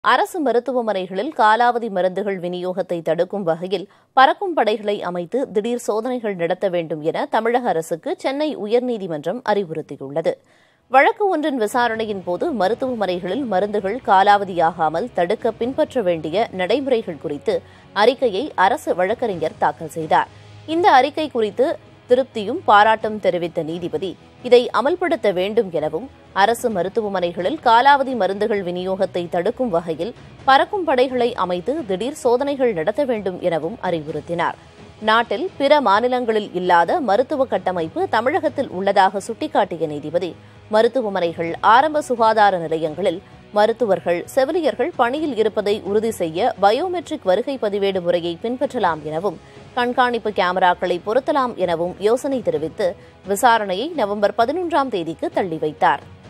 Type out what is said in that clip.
அரசு மருத்துவமனைகளில் காலாவதி மருந்துகள் விநியோகத்தை தடுக்கும் வகையில் பறக்கும் படைகளை அமைத்து திடீர் சோதனைகள் நடத்த வேண்டும் என தமிழக அரசுக்கு சென்னை உயர்நீதிமன்றம் அறிவுறுத்தியுள்ளது வழக்கு ஒன்றின் விசாரணையின் போது மருத்துவமனைகளில் மருந்துகள் காலாவதியாகாமல் தடுக்க பின்பற்ற வேண்டிய நடைமுறைகள் குறித்து அறிக்கையை அரசு வழக்கறிஞர் தாக்கல் செய்தார் இந்த அறிக்கை குறித்து திருப்தியும் பாராட்டும் தெரிவித்த நீதிபதி இதை அமல்படுத்த வேண்டும் எனவும் அரசு மருத்துவமனைகளில் காலாவதி மருந்துகள் விநியோகத்தை தடுக்கும் வகையில் பறக்கும் படைகளை அமைத்து திடீர் சோதனைகள் நடத்த வேண்டும் எனவும் அறிவுறுத்தினார் நாட்டில் பிற மாநிலங்களில் இல்லாத மருத்துவ கட்டமைப்பு தமிழகத்தில் உள்ளதாக சுட்டிக்காட்டிய நீதிபதி மருத்துவமனைகள் ஆரம்ப சுகாதார நிலையங்களில் மருத்துவர்கள் செவிலியர்கள் பணியில் இருப்பதை உறுதி செய்ய பயோமெட்ரிக் வருகை பதிவேடு முறையை பின்பற்றலாம் எனவும் கண்காணிப்பு கேமராக்களை பொருத்தலாம் எனவும் யோசனை தெரிவித்து விசாரணையை நவம்பர் பதினொன்றாம் தேதிக்கு தள்ளி வைத்தார்